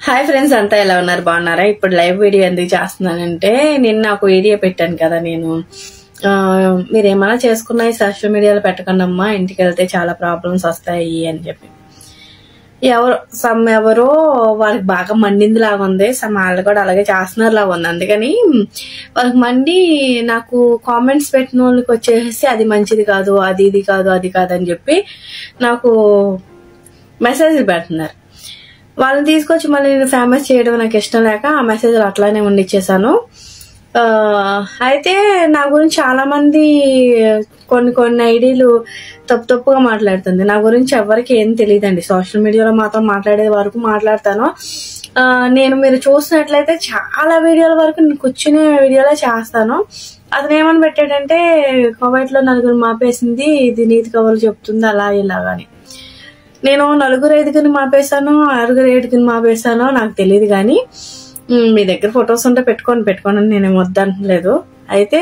hi friends అంతా ఎలా ఉన్నారు బాగున్నారా ఇప్పుడు లైవ్ వీడియో ఎందుకు చేస్తున్నానంటే నిన్న ఒక వీడియో పెట్టాను కదా నేను ఆ, మీరు ఏమైనా చేసుకున్నా ఈ సోషల్ మీడియాలో పెట్టకండి అమ్మా ఇంటికి వెళ్తే చాలా ప్రాబ్లమ్స్ వస్తాయి అని చెప్పి ఎవరు సమ్ ఎవరో వాళ్ళకి బాగా మండింది లాగా ఉంది సమ్ వాళ్ళు కూడా అలాగే చేస్తున్నారు లాగా ఉంది అందుకని వాళ్ళకి మండి నాకు కామెంట్స్ పెట్టిన వాళ్ళకి వచ్చేసి అది మంచిది కాదు అది ఇది కాదు అది కాదు అని చెప్పి నాకు మెసేజ్లు పెడుతున్నారు వాళ్ళని తీసుకొచ్చి మళ్ళీ నేను ఫేమస్ చేయడం నాకు ఇష్టం లేక ఆ మెసేజ్ అట్లానే ఉండిచ్చేసాను ఆ, అయితే నా గురించి చాలా మంది కొన్ని కొన్ని ఐడీలు తప్పు తప్పుగా మాట్లాడుతుంది నా గురించి ఎవరికి ఏం తెలియదండి సోషల్ మీడియాలో మాత్రం మాట్లాడే వరకు మాట్లాడతాను ఆ, నేను మీరు చూసినట్లయితే చాలా వీడియోల వరకు నేను కూర్చునే వీడియోలో చేస్తాను అతను ఏమని పెట్టాడంటే కోవైట్ లో నలుగురు మాపేసింది ఇది నీతి కవర్లు చెప్తుంది అలా ఇలాగని నేను నలుగురు ఐదుగురిని మాపేశాను ఆరుగురు ఏడుగురిని మాపేశానో నాకు తెలియదు కానీ ఉమ్, మీ దగ్గర ఫొటోస్ ఉంటే పెట్టుకొని పెట్టుకోండి అని నేను వద్దంటలేదు అయితే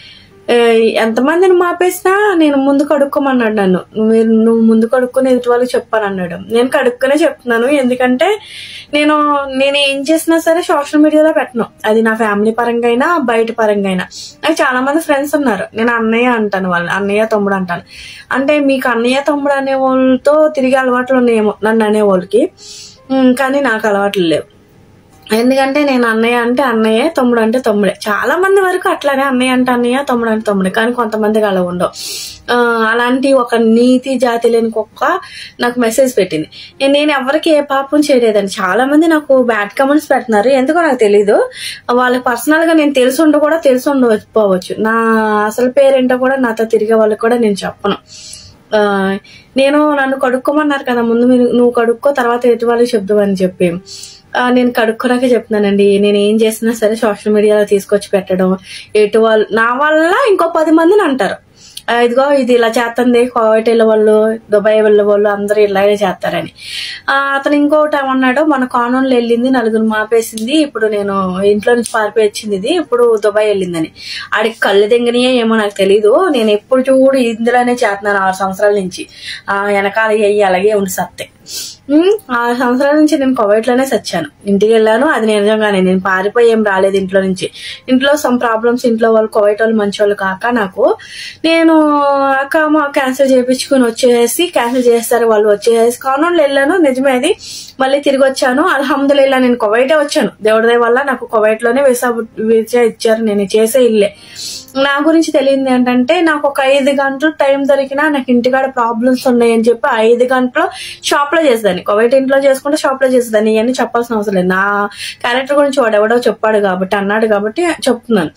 ఏ, ఎంతమందిని మాపేసినా నేను ముందు కడుక్కోమన్నాడు నన్ను మీరు నువ్వు ముందు కడుక్కొని ఎదుటి వాళ్ళకి చెప్పాను అన్నాడు నేను కడుక్కునే చెప్తున్నాను ఎందుకంటే నేను నేను ఏం చేసినా సరే సోషల్ మీడియాలో పెట్టను అది నా ఫ్యామిలీ పరంగా అయినా బయట పరంగా అయినా నాకు చాలా మంది ఫ్రెండ్స్ ఉన్నారు నేను అన్నయ్య అంటాను వాళ్ళని అన్నయ్య తమ్ముడు అంటాను అంటే మీకు అన్నయ్య తమ్ముడు అనే వాళ్ళతో తిరిగి అలవాట్లు ఉన్నాయేమో నన్ను అనేవాళ్ళకి ఉమ్, కానీ నాకు అలవాట్లు లేవు ఎందుకంటే నేను అన్నయ్య అంటే అన్నయ్య తమ్ముడు అంటే తమ్ముడే చాలా మంది వరకు అట్లానే అన్నయ్య అంటే అన్నయ్య తమ్ముడు అంటే తమ్ముడే కానీ కొంతమందికి అలా ఉండవు ఆ, అలాంటి ఒక నీతి జాతి లేని కుక్క నాకు మెసేజ్ పెట్టింది నేను- నేను ఎవరికి ఏ పాపం చేయలేదండి చాలా మంది నాకు బ్యాడ్ కమెంట్స్ పెడుతున్నారు ఎందుకో నాకు తెలీదు వాళ్ళకి పర్సనల్ గా నేను తెలిసి ఉండ కూడా తెలిసి ఉండకపోవచ్చు నా అసలు పేరేంటో కూడా నాతో తిరిగే వాళ్ళకి కూడా నేను చెప్పను ఆ, నేను నన్ను కడుక్కోమన్నారు కదా ముందు మీరు నువ్వు కడుక్కో తర్వాత ఎటు వాళ్ళకి చెప్దాం అని చెప్పి ఆ, నేను కడుక్కోనాకే చెప్తున్నానండి నేను ఏం చేసినా సరే సోషల్ మీడియాలో తీసుకొచ్చి పెట్టడం ఎటు వాళ్ళు నా వల్ల ఇంకో పది మందిని అంటారు ఆ, ఇదిగో ఇది ఇలా చేస్తుంది కోవైట్ వెళ్ళే వాళ్ళు దుబాయ్ వెళ్ళే వాళ్ళు అందరూ ఇలాగే చేస్తారని ఆ, అతను ఇంకోటి ఏమన్నాడు మన కానూన్లో వెళ్ళింది నలుగురు మాపేసింది ఇప్పుడు నేను ఇంట్లో నుంచి పారిపోయి వచ్చింది ఇది ఇప్పుడు దుబాయ్ వెళ్ళిందని ఆడికి కళ్ళు దింగనియే ఏమో నాకు తెలీదు నేను ఎప్పుడు చూడు ఇందులోనే చేస్తున్నాను ఆరు సంవత్సరాల నుంచి ఆ వెనకాల అయ్యి అలాగే ఉండి సత్తే ఉమ్, ఆరు సంవత్సరాల నుంచి నేను కువైట్ లోనే సచ్చాను ఇంటికి వెళ్ళాను అది నిజంగానే నేను పారిపోయి ఏం రాలేదు ఇంట్లో నుంచి ఇంట్లో సమ్ ప్రాబ్లమ్స్ ఇంట్లో వాళ్ళు కువైట్ వాళ్ళు మంచి వాళ్ళు కాక నాకు నేను అక్క మా క్యాన్సిల్ చేయించుకుని వచ్చేసి క్యాన్సిల్ చేస్తారు వాళ్ళు వచ్చేసి కానూన్లో వెళ్ళాను నిజమే అది మళ్ళీ తిరిగి వచ్చాను అల్హమ్దుల్లా నేను కువైటే వచ్చాను దేవుడి దయ వల్ల నాకు కువైట్ లోనే వీసా వీసా ఇచ్చారు నేను చేసే ఇల్లే నా గురించి తెలియంది ఏంటంటే నాకు ఒక ఐదు గంటలు టైం దొరికినా నాకు ఇంటికాడ ప్రాబ్లమ్స్ ఉన్నాయని చెప్పి ఐదు గంటలు షాప్ లో చేసేదాన్ని కోవిడ్ ఇంట్లో చేసుకుంటే షాప్ లో చేసేదాన్ని ఇవన్నీ చెప్పాల్సిన అవసరం లేదు నా క్యారెక్టర్ గురించి వాడు ఎవడో చెప్పాడు కాబట్టి అన్నాడు కాబట్టి చెప్తున్నాను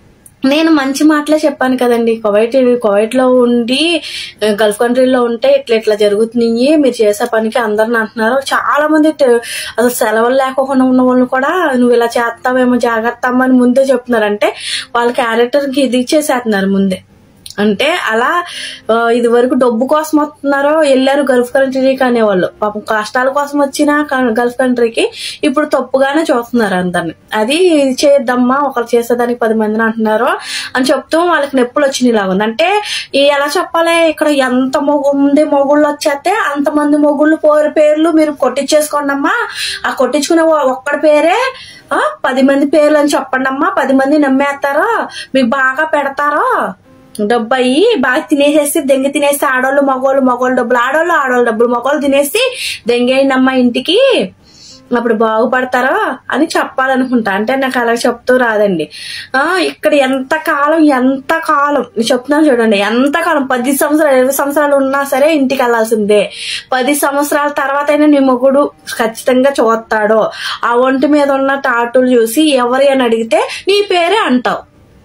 నేను మంచి మాటలే చెప్పాను కదండి కువైట్ కువైట్ లో ఉండి ఆ, గల్ఫ్ కంట్రీలో ఉంటే ఇట్లా ఇట్లా జరుగుతున్నాయి మీరు చేసే పనికి అందరిని అంటున్నారు చాలా మంది ట- అసలు సెలవులు లేకోకుండా ఉన్న వాళ్ళు కూడా నువ్వు ఇలా చేస్తావేమో జాగ్రత్త అమ్మ అని ముందే చెప్తున్నారు అంటే వాళ్ళ క్యారెక్టర్ కి ఇది ఇచ్చేసేస్తున్నారు ముందే అంటే అలా ఆ, ఇది వరకు డబ్బు కోసం వస్తున్నారో వెళ్ళారు గల్ఫ్ కంట్రీకి అనేవాళ్ళు పాపం కష్టాల కోసం వచ్చిన క- గల్ఫ్ కంట్రీకి ఇప్పుడు తప్పుగానే చూస్తున్నారు అందరిని అది ఇది చేద్దామా ఒకరు చేసేదానికి పది మందిని అంటున్నారు అని చెప్తూ వాళ్ళకి నొప్పులు వచ్చినాయి లాగా ఉంది అంటే ఈ ఎలా చెప్పాలి ఇక్కడ ఎంత మొగు ఉంది మొగుళ్ళు వచ్చేస్తే అంతమంది మొగుళ్ళు పోరు పేర్లు మీరు కొట్టించేసుకోండి అమ్మా ఆ కొట్టించుకునే వా- ఒక్కడి పేరే ఆ, పది మంది పేర్లు అని చెప్పండి అమ్మా పది మంది నమ్మేస్తారో మీకు బాగా పెడతారో డబ్బు అయ్యి బాగా తినేసేసి దెంగి తినేసి ఆడోళ్ళు మగోళ్ళు మగోళ్ళు డబ్బులు ఆడోళ్ళు ఆడోళ్ళు డబ్బులు మగోళ్ళు తినేసి దెంగేయండమ్మా ఇంటికి అప్పుడు బాగుపడతారో అని చెప్పాలనుకుంటా అంటే నాకు అలా చెప్తూ రాదండి ఆ ఇక్కడ ఎంత కాలం ఎంత కాలం నేను చెప్తున్నాను చూడండి ఎంత కాలం పది సంవత్సరాలు ఇరవై సంవత్సరాలు ఉన్నా సరే ఇంటికి వెళ్ళాల్సిందే పది సంవత్సరాల తర్వాత అయినా నీ మొగుడు ఖచ్చితంగా చూస్తాడో ఆ ఒంటి మీద ఉన్న టాటులు చూసి ఎవరి అని అడిగితే నీ పేరే అంటావు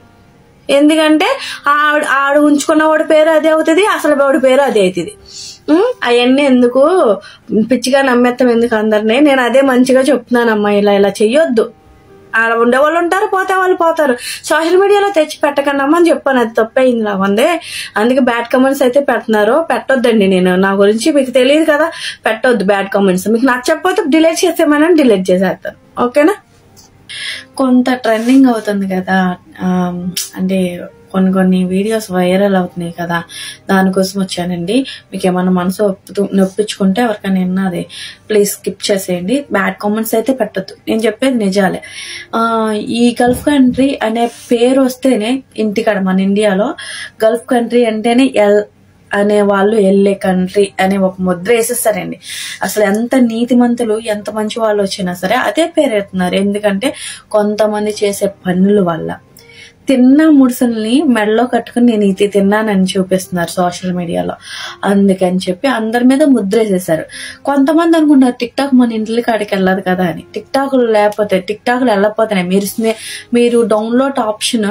ఎందుకంటే ఆవిడ ఆడు ఉంచుకున్న వాడి పేరు అదే అవుతుంది అసలు వాడి పేరు అదే అవుతుంది అవన్నీ ఎందుకు పిచ్చిగా నమ్మేస్తాం ఎందుకు అందరినీ నేను అదే మంచిగా చెప్తున్నానమ్మా ఇలా ఇలా చెయ్యొద్దు అలా ఉండే వాళ్ళు ఉంటారు పోతే వాళ్ళు పోతారు సోషల్ మీడియాలో తెచ్చి పెట్టకండి అమ్మా అని చెప్పాను అది తప్పయింది నాకు అందే అందుకే బ్యాడ్ కమెంట్స్ అయితే పెడుతున్నారు పెట్టొద్దండి నేను నా గురించి మీకు తెలియదు కదా పెట్టొద్దు బ్యాడ్ కమెంట్స్ మీకు నచ్చకపోతే డిలీట్ చేసేమని డిలీట్ చేసేస్తాను ఓకేనా కొంత ట్రెండింగ్ అవుతుంది కదా ఆ, అంటే కొన్ని కొన్ని వీడియోస్ వైరల్ అవుతున్నాయి కదా దానికోసం వచ్చానండి మీకు ఏమన్నా మనసు ఒప్పుతూ నొప్పించుకుంటే ఎవరికైనా విన్నది ప్లీజ్ స్కిప్ చేసేయండి బ్యాడ్ కామెంట్స్ అయితే పెట్టద్దు నేను చెప్పేది నిజాలే ఆ, ఈ గల్ఫ్ కంట్రీ అనే పేరు వస్తేనే ఇంటికాడ మన ఇండియాలో గల్ఫ్ కంట్రీ అంటేనే ఎల్ అనే వాళ్ళు వెళ్ళే కంట్రీ అనే ఒక ముద్ర వేసేస్తారండి అసలు ఎంత నీతిమంతులు ఎంత మంచి వాళ్ళు వచ్చినా సరే అదే పేరు ఎత్తున్నారు ఎందుకంటే కొంతమంది చేసే పనుల వల్ల తిన్న ముడుసుల్ని మెడలో కట్టుకుని నేను ఇది తిన్నానని చూపిస్తున్నారు సోషల్ మీడియాలో అందుకని చెప్పి అందరి మీద ముద్ర వేసేసారు కొంతమంది అనుకుంటారు టిక్ టాక్ మన ఇంటికి కాడికి వెళ్ళదు కదా అని టిక్ టాక్ లేకపోతే టిక్ టాక్ వెళ్ళకపోతేనే మీరు స్నే- మీరు డౌన్లోడ్ ఆప్షన్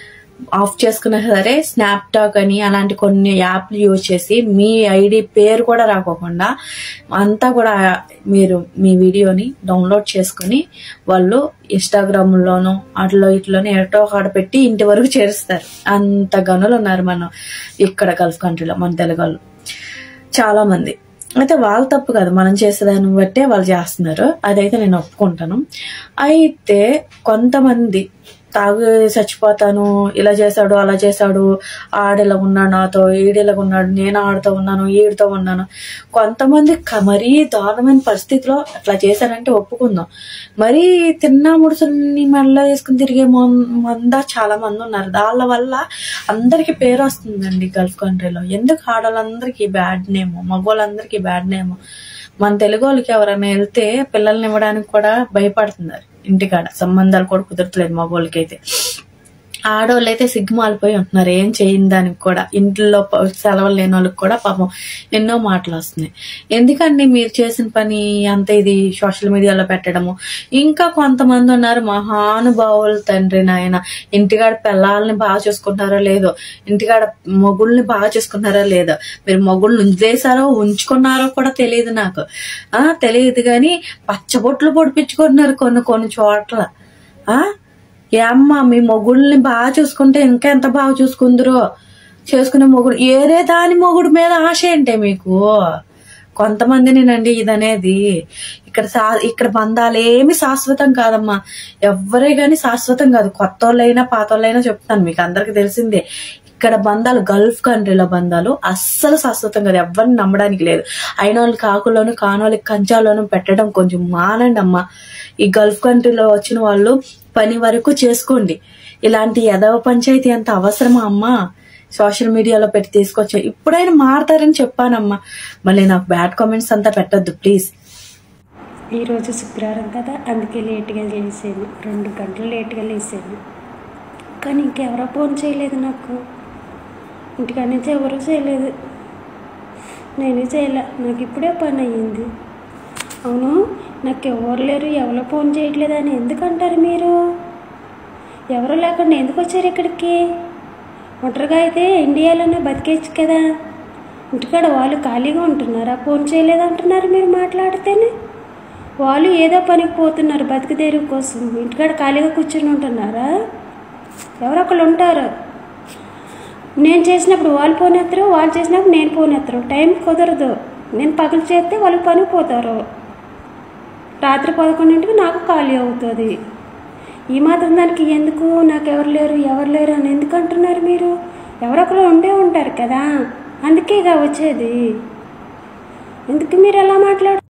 ఆఫ్ చేసుకున్నా సరే స్నాప్ టాక్ అని అలాంటి కొన్ని యాప్లు యూజ్ చేసి మీ ఐడి పేరు కూడా రాకోకుండా అంతా కూడా మీరు మీ వీడియోని డౌన్లోడ్ చేసుకుని వాళ్ళు ఇన్స్టాగ్రామ్ లోను అట్లో ఇట్లోనే ఎటో కాడ పెట్టి ఇంటి వరకు చేరుస్తారు అంత గనులు ఉన్నారు మనం ఇక్కడ గల్ఫ్ కంట్రీలో మన తెలుగు వాళ్ళు చాలా మంది అయితే వాళ్ళ తప్పు కాదు మనం చేసేదాన్ని బట్టే వాళ్ళు చేస్తున్నారు అదైతే నేను ఒప్పుకుంటాను అయితే కొంతమంది తాగు చచ్చిపోతాను ఇలా చేశాడు అలా చేశాడు ఆడిలా ఉన్నాడు నాతో ఈడిలా ఉన్నాడు నేను ఆడుతూ ఉన్నాను ఈడితో ఉన్నాను కొంతమంది క- మరీ దారుణమైన పరిస్థితిలో అట్లా చేశారంటే ఒప్పుకుందాం మరీ తిన్నా ముడుసుని మెడలో వేసుకుని తిరిగే మొం- మంద చాలా మంది ఉన్నారు దాళ్ళ వల్ల అందరికి పేరు వస్తుందండి గల్ఫ్ కంట్రీలో ఎందుకు ఆడవాళ్ళందరికీ బ్యాడ్ నేమ్ మగవాళ్ళందరికీ బ్యాడ్ నేమ్ మన తెలుగు వాళ్ళకి ఎవరైనా వెళ్తే పిల్లల్ని ఇవ్వడానికి కూడా భయపడుతున్నారు ఇంటికాడ సంబంధాలు కూడా కుదరట్లేదు మగవాళ్ళకి అయితే ఆడవాళ్ళు అయితే సిగ్గుమాలిపోయి ఉంటున్నారు ఏం చేయని దానికి కూడా ఇంట్లో ప- సెలవులు లేని వాళ్ళకి కూడా పాపం ఎన్నో మాటలు వస్తున్నాయి ఎందుకండి మీరు చేసిన పని అంత ఇది సోషల్ మీడియాలో పెట్టడము ఇంకా కొంతమంది ఉన్నారు మహానుభావులు తండ్రి నాయన ఇంటికాడ పిల్లల్ని బాగా చూసుకుంటారో లేదో ఇంటికాడ మొగుళ్ళని బాగా చూసుకుంటారో లేదో మీరు మొగుళ్ళు ఉంచేసారో ఉంచుకున్నారో కూడా తెలియదు నాకు ఆ తెలియదు కానీ పచ్చబొట్లు పొడిపించుకుంటున్నారు కొన్ని కొన్ని చోట్ల ఆ ఏ అమ్మ మీ మొగుళ్ళని బాగా చూసుకుంటే ఇంకా ఎంత బాగా చూసుకుందరో చేసుకునే మొగుడు ఏరే దాని మొగుడు మీద ఆశ ఏంటే మీకు కొంతమందినేనండి ఇదనేది ఇక్కడ సా ఇక్కడ బంధాలు ఏమి శాశ్వతం కాదమ్మా ఎవ్వరే గాని శాశ్వతం కాదు కొత్త వాళ్ళైనా పాత వాళ్ళైనా చెప్తాను మీకు అందరికి తెలిసిందే ఇక్కడ బంధాలు గల్ఫ్ కంట్రీలో బంధాలు అస్సలు శాశ్వతం కాదు ఎవరిని నమ్మడానికి లేదు అయిన వాళ్ళకి కాకుల్లోను కానోళ్ళకి కంచాల్లోనూ పెట్టడం కొంచెం మానండి అమ్మా ఈ గల్ఫ్ కంట్రీలో వచ్చిన వాళ్ళు పని వరకు చేసుకోండి ఇలాంటి యదవ పంచాయతీ అంత అవసరమా అమ్మా సోషల్ మీడియాలో పెట్టి తీసుకొచ్చా ఇప్పుడైనా మారతారని చెప్పానమ్మా మళ్ళీ నాకు బ్యాడ్ కామెంట్స్ అంతా పెట్టొద్దు ప్లీజ్ ఈరోజు శుక్రవారం కదా అందుకే లేట్గా లేసాను రెండు గంటలు లేట్గా లేసాను కానీ ఇంకెవరో ఫోన్ చేయలేదు నాకు ఇంటికాడ నుంచి ఎవరూ చేయలేదు నేనే చేయలే నాకు ఇప్పుడే పని అయ్యింది అవును నాకు ఎవరు లేరు ఎవరో ఫోన్ చేయట్లేదు అని ఎందుకంటారు మీరు ఎవరు లేకుండా ఎందుకు వచ్చారు ఇక్కడికి ఒంటరిగా అయితే ఇండియాలోనే బతికేచ్చు కదా ఇంటికాడ వాళ్ళు ఖాళీగా ఉంటున్నారా ఫోన్ చేయలేదు అంటున్నారు మీరు మాట్లాడితేనే వాళ్ళు ఏదో పనికి పోతున్నారు బతికిదేరు కోసం ఇంటికాడ ఖాళీగా కూర్చొని ఉంటున్నారా ఎవరో ఒకళ్ళు ఉంటారు నేను చేసినప్పుడు వాళ్ళు ఫోన్ ఎత్తరు వాళ్ళు చేసినప్పుడు నేను ఫోన్ ఎత్తరు టైం కుదరదు నేను పగలు చేస్తే వాళ్ళు పనికి పోతారు రాత్రి పదకొండింటికి నాకు ఖాళీ అవుతుంది ఈ మాత్రం దానికి ఎందుకు నాకు ఎవరు లేరు ఎవరు లేరు అని ఎందుకు అంటున్నారు మీరు ఎవరొకరు ఉండే ఉంటారు కదా అందుకే ఇక వచ్చేది ఎందుకు మీరు ఎలా మాట్లాడు